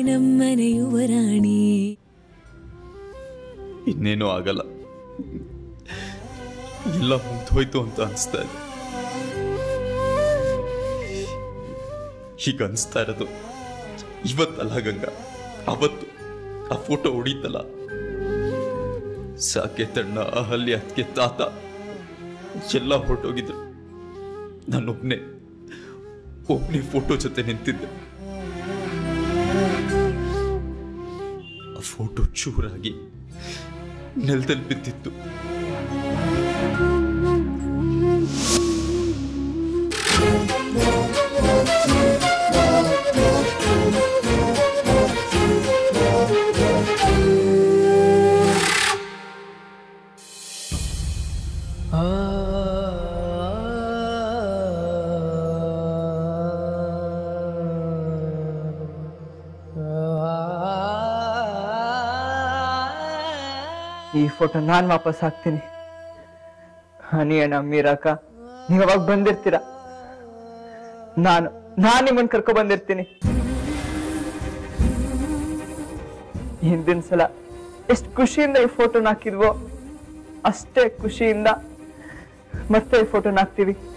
ನಮ್ಮನೆ ಯುವರಾಣಿ ಇನ್ನೇನೂ ಆಗಲ್ಲ ಎಲ್ಲ ಮುಗ್ದೋಯ್ತು ಅಂತ ಅನಿಸ್ತಾ ಇದೆ ಈಗ ಅನಿಸ್ತಾ ಇರೋದು ಇವತ್ತಲ್ಲ ಗಂಗಾ ಅವತ್ತು ಆ ಫೋಟೋ ಹೊಡೀತಲ್ಲ ಸಾಕೇತಣ್ಣ ಅಹಲ್ಯ ಅದಕ್ಕೆ ತಾತ ಎಲ್ಲ ಹೊರಟೋಗಿದ್ರು ನಾನೊಬ್ನೇ ಒಬ್ನೇ ಫೋಟೋ ಜೊತೆ ನಿಂತಿದ್ದೆ ಆ ಫೋಟೋ ಚೂರಾಗಿ ನೆಲದಲ್ಲಿ ಬಿದ್ದಿತ್ತು ಈ ಫೋಟೋ ನಾನ್ ವಾಪಸ್ ಹಾಕ್ತೀನಿ ಹನಿ ಅಣ್ಣ ಮೀರಾಕ ನೀವ್ ಅವಾಗ ಬಂದಿರ್ತೀರ ನಾನು ನಾನ್ ನಿಮ್ಮನ್ ಕರ್ಕೊ ಬಂದಿರ್ತೀನಿ ಹಿಂದಿನ ಸಲ ಎಷ್ಟು ಖುಷಿಯಿಂದ ಈ ಫೋಟೋನ ಹಾಕಿದ್ವೋ ಅಷ್ಟೇ ಖುಷಿಯಿಂದ ಮತ್ತೆ ಈ ಫೋಟೋನ ಹಾಕ್ತೀವಿ